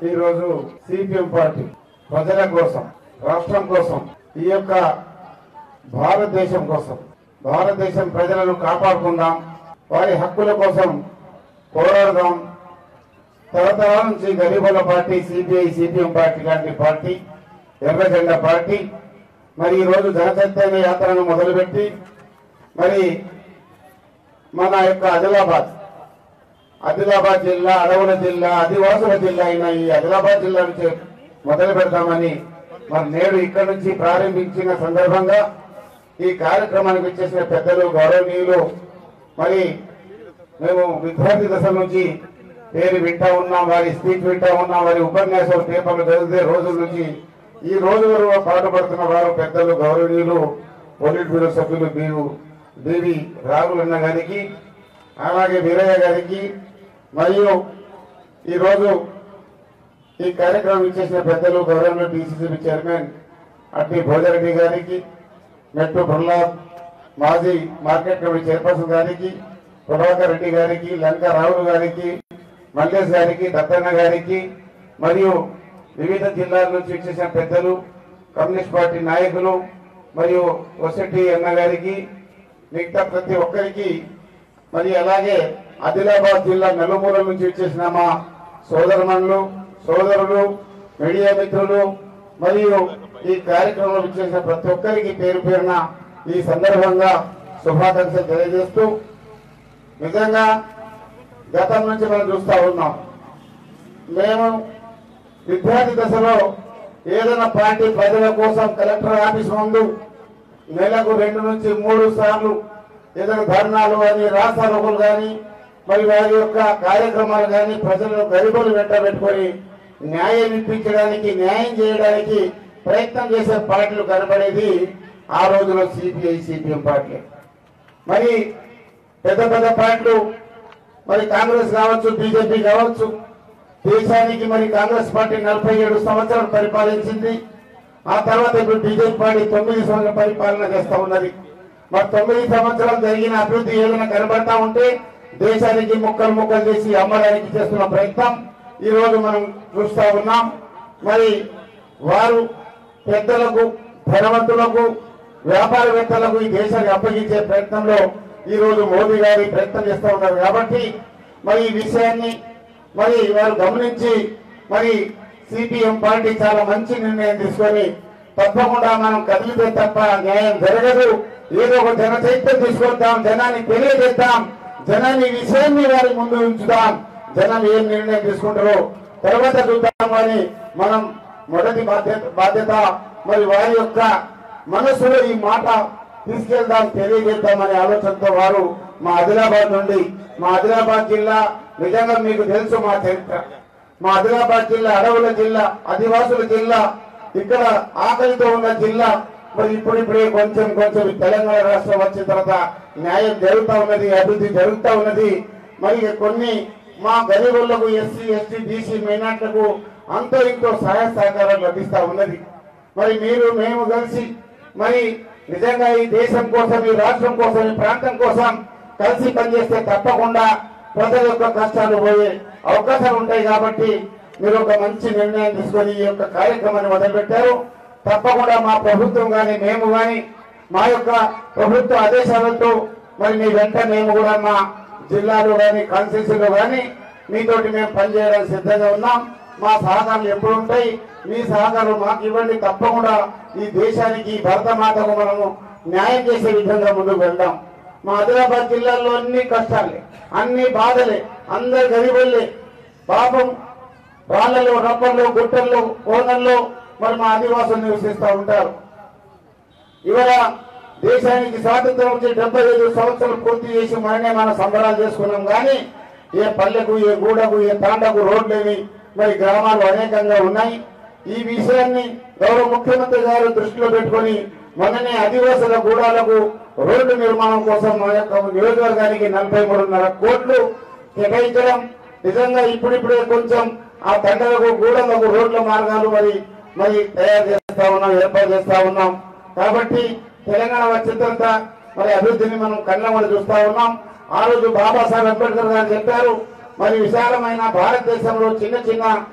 ఈరోజు CPM party ప్రజల కోసం రాష్ట్రం కోసం ఈ యొక్క భారతదేశం కోసం భారతదేశం ప్రజలను కాపాడుకుందాం వారి హక్కుల కోసం పోరాడదాం తరతరాల నుంచి గరీబుల పార్టీ సిపిఐ సిపిఎం పార్టీ లాంటి పార్టీ ఎర్ర జెండా పార్టీ మరి ఈ రోజు జనచైతన్య యాత్రను మొదలుపెట్టి మరి మన యొక్క ఆదిలాబాద్ ఆదిలాబాద్ జిల్లా అడవుల జిల్లా ఆదివాసుల జిల్లా అయిన ఈ ఆదిలాబాద్ జిల్లా నుంచి మొదలు పెడతామని మరి నేడు ఇక్కడ నుంచి ప్రారంభించిన సందర్భంగా ఈ కార్యక్రమానికి వచ్చేసిన పెద్దలు గౌరవనీయులు మరి మేము విద్యార్థి దశ నుంచి పేరు వింటా ఉన్నాం వారి స్పీచ్ వింటా ఉన్నాం వారి ఉపన్యాసాలు పేపర్లు చదివితే రోజుల నుంచి ఈ రోజు వరకు పాటుపడుతున్న వారు పెద్దలు గౌరవనీయులు పోలిట్ బ్యూరో సభ్యులు బీరు దేవి రాఘులన్న గారికి అలాగే వీరయ్య గారికి మరియు ఈరోజు ఈ కార్యక్రమం ఇచ్చేసిన పెద్దలు గౌరవంలో డిసిసిబి చైర్మన్ అట్టి భోజరెడ్డి గారికి మెట్టు ప్రహ్లాద్ మాజీ మార్కెట్ కమిటీ చైర్పర్సన్ గారికి ప్రభాకర్ రెడ్డి గారికి లంక రావులు గారికి మల్లేష్ గారికి దత్తన్న గారికి మరియు వివిధ జిల్లాల నుంచి వచ్చేసిన పెద్దలు కమ్యూనిస్ట్ పార్టీ నాయకులు మరియు వసటి అన్న గారికి మిగతా ప్రతి ఒక్కరికి మరి అలాగే ఆదిలాబాద్ జిల్లా నలుమూల నుంచి వచ్చేసిన మా సోదరమణులు సోదరులు మీడియా మిత్రులు మరియు ఈ కార్యక్రమంలో వచ్చేసిన ప్రతి ఒక్కరికి పేరు పేరున ఈ సందర్భంగా శుభాకాంక్షలు తెలియజేస్తూ నిజంగా గతం నుంచి మనం చూస్తా ఉన్నాం మేము విద్యార్థి దశలో ఏదైనా పార్టీ ప్రజల కోసం కలెక్టర్ ఆఫీస్ ముందు నెలకు రెండు నుంచి మూడు సార్లు ఏదైనా ధర్నాలు కానీ రాస్తారోకులు కానీ మరి వారి యొక్క కార్యక్రమాలు కానీ ప్రజలను గరిబులు వెంట పెట్టుకొని న్యాయం ఇప్పించడానికి న్యాయం చేయడానికి ప్రయత్నం చేసే పార్టీలు కనబడేది ఆ రోజులో సిపిఐ సిపిఎం పార్టీ మరి పెద్ద పెద్ద పార్టీలు మరి కాంగ్రెస్ కావచ్చు బీజేపీ కావచ్చు దేశానికి మరి కాంగ్రెస్ పార్టీ నలభై ఏడు సంవత్సరాలు పరిపాలించింది ఆ తర్వాత ఇప్పుడు బీజేపీ పార్టీ తొమ్మిది సంవత్సరాల పరిపాలన చేస్తా ఉన్నది మరి తొమ్మిది సంవత్సరాలు జరిగిన అభివృద్ధి ఏదైనా కనబడతా ఉంటే దేశానికి ముక్కలు ముక్కలు చేసి అమ్మడానికి చేస్తున్న ప్రయత్నం ఈ రోజు మనం చూస్తా ఉన్నాం మరి వారు పెద్దలకు ధనవంతులకు వ్యాపారవేత్తలకు ఈ దేశాన్ని అప్పగించే ప్రయత్నంలో ఈ రోజు మోదీ గారి ప్రయత్నం చేస్తా ఉన్నారు కాబట్టి మరి ఈ విషయాన్ని మరి వారు గమనించి మరి సిపిఎం పార్టీ చాలా మంచి నిర్ణయం తీసుకొని తప్పకుండా మనం కదిలితే తప్ప న్యాయం జరగదు ఏదో ఒక జన చైత్యం తీసుకొద్దాం జనాన్ని తెలియజేద్దాం జనాన్ని ఈ విషయాన్ని వారి ముందు ఉంచుదాం జనం ఏం నిర్ణయం తీసుకుంటారో తర్వాత చూద్దాం అని మనం మొదటి బాధ్యత బాధ్యత మరి వారి యొక్క మనసులో ఈ మాట తీసుకెళ్దాం తెలియజేద్దామనే ఆలోచనతో వారు మా ఆదిలాబాద్ నుండి మా ఆదిలాబాద్ జిల్లా నిజంగా మీకు తెలుసు మా చరిత్ర మా ఆదిలాబాద్ జిల్లా అడవుల జిల్లా ఆదివాసుల జిల్లా ఇక్కడ ఆకలితో ఉన్న జిల్లా మరి ఇప్పుడిప్పుడే కొంచెం కొంచెం ఈ తెలంగాణ రాష్ట్రం వచ్చిన తర్వాత న్యాయం జరుగుతా ఉన్నది అభివృద్ధి జరుగుతా ఉన్నది మరి కొన్ని మా గరీబులకు ఎస్సీ ఎస్టీ బీసీ మైనార్టీలకు అంతో ఇంతో సహాయ సహకారాలు లభిస్తా ఉన్నది మరి మీరు మేము కలిసి మరి నిజంగా ఈ దేశం కోసం ఈ రాష్ట్రం కోసం ఈ ప్రాంతం కోసం కలిసి పనిచేస్తే తప్పకుండా ప్రజల యొక్క కష్టాలు పోయే అవకాశాలు ఉంటాయి కాబట్టి మీరు ఒక మంచి నిర్ణయం తీసుకొని ఈ యొక్క కార్యక్రమాన్ని మొదలుపెట్టారు తప్పకుండా మా ప్రభుత్వం కానీ మేము కానీ మా యొక్క ప్రభుత్వ ఆదేశాలతో మరి మీ వెంట మేము కూడా మా జిల్లాలో కానీ కాన్స్టిట్యూన్సీలో కానీ మీతోటి మేము పనిచేయడానికి సిద్ధంగా ఉన్నాం మా సహకారాలు ఎప్పుడు ఉంటాయి మీ సహకారం మాకు ఇవ్వండి తప్పకుండా ఈ దేశానికి ఈ భరతమాతకు మనము న్యాయం చేసే విధంగా ముందుకు వెళ్దాం మా ఆదిలాబాద్ జిల్లాలో అన్ని కష్టాలే అన్ని బాధలే అందరు గరీబుల్లే పాపం రాళ్లలో రప్పల్లో గుట్టల్లో కోనల్లో మరి మా ఆదివాసులు నివసిస్తూ ఉంటారు ఇవాళ దేశానికి స్వాతంత్రం వచ్చి డెబ్బై ఐదు సంవత్సరాలు పూర్తి చేసి మననే మనం సంబరాలు చేసుకున్నాం కానీ ఏ పల్లెకు ఏ గూడకు ఏ తాండకు రోడ్లేని మరి గ్రామాలు అనేకంగా ఉన్నాయి ఈ విషయాన్ని గౌరవ ముఖ్యమంత్రి గారు దృష్టిలో పెట్టుకొని మొన్ననే ఆదివాసుల గూడాలకు రోడ్డు నిర్మాణం కోసం మా యొక్క నియోజకవర్గానికి నలభై మూడున్నర కోట్లు కేటాయించడం నిజంగా ఇప్పుడిప్పుడే కొంచెం ఆ తండలకు గూడలకు రోడ్ల మార్గాలు మరి మరి తయారు చేస్తా ఉన్నాం ఏర్పాటు చేస్తా ఉన్నాం కాబట్టి తెలంగాణ వచ్చిన తర్వాత మరి అభివృద్ధిని మనం కళ్ళ కూడా చూస్తా ఉన్నాం ఆ రోజు బాబాసాహెబ్ అంబేద్కర్ గారు చెప్పారు మరి విశాలమైన భారతదేశంలో చిన్న చిన్న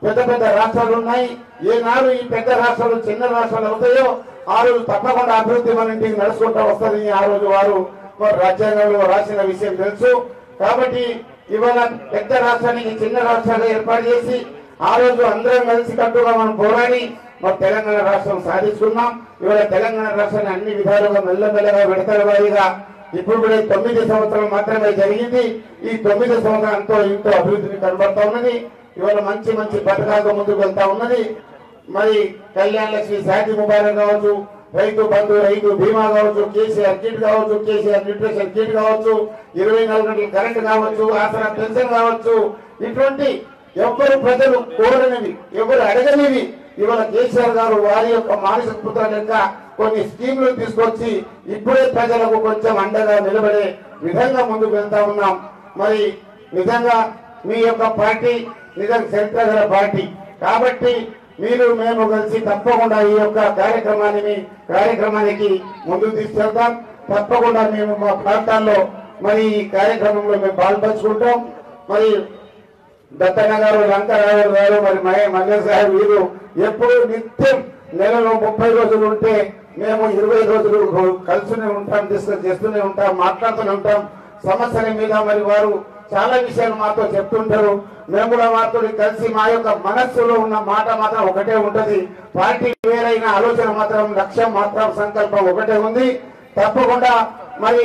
పెద్ద పెద్ద రాష్ట్రాలు ఉన్నాయి ఏనాడు ఈ పెద్ద రాష్ట్రాలు చిన్న రాష్ట్రాలు అవుతాయో ఆ రోజు తప్పకుండా అభివృద్ధి మన ఇంటికి నడుచుకుంటూ వస్తుంది ఆ రోజు వారు వారు రాజ్యాంగంలో రాసిన విషయం తెలుసు కాబట్టి ఇవాళ పెద్ద రాష్ట్రానికి చిన్న రాష్ట్రాలు ఏర్పాటు చేసి ఆ రోజు అందరం కలిసి కట్టుగా మనం పోరాడి మరి తెలంగాణ రాష్ట్రం సాధించుకున్నాం ఇవాళ తెలంగాణ రాష్ట్రాన్ని అన్ని విధాలుగా మెల్లమెల్లగా విడతల వారీగా ఇప్పుడు కూడా ఈ తొమ్మిది సంవత్సరాలు మాత్రమే జరిగింది ఈ తొమ్మిది సంవత్సరాలతో ఇంతో అభివృద్ధిని కనబడతా ఉన్నది ఇవాళ మంచి మంచి పథకాలతో ముందుకు వెళ్తా ఉన్నది మరి కళ్యాణ లక్ష్మి శాంతి ముబారక్ కావచ్చు రైతు బంధు రైతు బీమా కావచ్చు కేసీఆర్ కిట్ కావచ్చు కేసీఆర్ న్యూట్రిషన్ కిట్ కావచ్చు ఇరవై నాలుగు గంటల కరెంట్ కావచ్చు ఆసరా పెన్షన్ కావచ్చు ఇటువంటి ఎవరు ప్రజలు కోరనివి ఎవరు అడగనివి ఇవాళ కేసీఆర్ గారు వారి యొక్క మానసిక పుత్ర లెక్క కొన్ని స్కీములు తీసుకొచ్చి ఇప్పుడే ప్రజలకు కొంచెం అండగా నిలబడే విధంగా ముందుకు వెళ్తా ఉన్నాం మరి నిజంగా మీ యొక్క పార్టీ నిజంగా చరిత్ర గల పార్టీ కాబట్టి మీరు మేము కలిసి తప్పకుండా ఈ యొక్క కార్యక్రమాన్ని కార్యక్రమానికి ముందుకు తీసుకెళ్తాం తప్పకుండా మేము మా ప్రాంతాల్లో మరి ఈ కార్యక్రమంలో మేము పాల్పంచుకుంటాం మరి దత్తన్న గారు లంకరావు గారు మరి మహే మల్లేష్ గారు వీరు ఎప్పుడు నిత్యం నెలలో ముప్పై రోజులు ఉంటే మేము ఇరవై రోజులు రో- కలుస్తూనే ఉంటాం డిస్కస్ చేస్తూనే ఉంటాం మాట్లాడుతూనే ఉంటాం సమస్యల మీద మరి వారు చాలా విషయాలు మాతో చెప్తుంటారు మేము కూడా వారితో కలిసి మా యొక్క మనస్సులో ఉన్న మాట మాత్రం ఒకటే ఉంటది పార్టీ వేరైన ఆలోచన మాత్రం లక్ష్యం మాత్రం సంకల్పం ఒకటే ఉంది తప్పకుండా మరి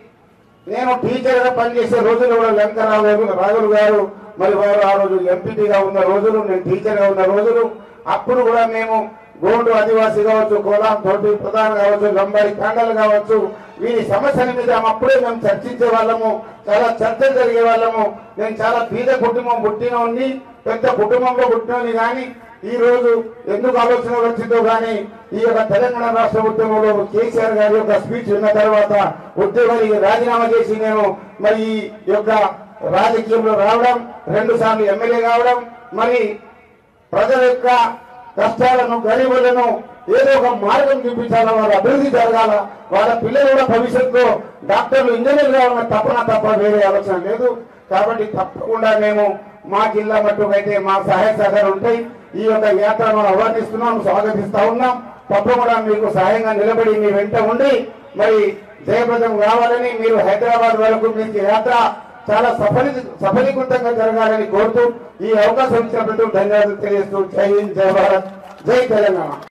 నేను టీచర్ గా పనిచేసే రోజులు కూడా వెంకరావు గారు రాఘులు గారు మరి వారు ఆ రోజు ఎంపీటీగా ఉన్న రోజులు నేను టీచర్ గా ఉన్న రోజులు అప్పుడు కూడా మేము గోండు ఆదివాసీ కావచ్చు కోలాం తోటి ప్రధాన కావచ్చు లంబాడి తాండలు కావచ్చు వీరి సమస్యల మీద అప్పుడే మేము చర్చించే వాళ్ళము చాలా చర్చలు జరిగే వాళ్ళము నేను చాలా బీద కుటుంబం పుట్టిన ఉండి పెద్ద కుటుంబంలో పుట్టినోని కానీ ఈ రోజు ఎందుకు ఆలోచన వచ్చిందో కానీ ఈ యొక్క తెలంగాణ రాష్ట్ర ఉద్యమంలో కేసీఆర్ గారి యొక్క స్పీచ్ విన్న తర్వాత ఉద్యోగానికి రాజీనామా చేసి నేను మరి ఈ యొక్క రాజకీయంలో రావడం రెండు సార్లు ఎమ్మెల్యే కావడం మరి ప్రజల యొక్క కష్టాలను గరీబులను ఏదో ఒక మార్గం చూపించాలా వాళ్ళ అభివృద్ధి జరగాల వాళ్ళ పిల్లలు కూడా భవిష్యత్తులో డాక్టర్లు ఇంజనీర్లు కావాలన్న తప్పన తప్ప వేరే ఆలోచన లేదు కాబట్టి తప్పకుండా మేము మా జిల్లా మట్టుకైతే మా సహాయ సహకారం ఉంటాయి ఈ యొక్క యాత్రను అవార్డిస్తున్నాం స్వాగతిస్తా ఉన్నాం తప్పకుండా మీకు సహాయంగా నిలబడి మీ వెంట ఉండి మరి జయప్రదం కావాలని మీరు హైదరాబాద్ వరకు మీకు యాత్ర చాలా సఫలి సఫలీకృతంగా జరగాలని కోరుతూ ఈ అవకాశం ఇచ్చినప్పుడు ధన్యవాదాలు తెలియజేస్తూ జై హింద్ జై భారత్ జై తెలంగాణ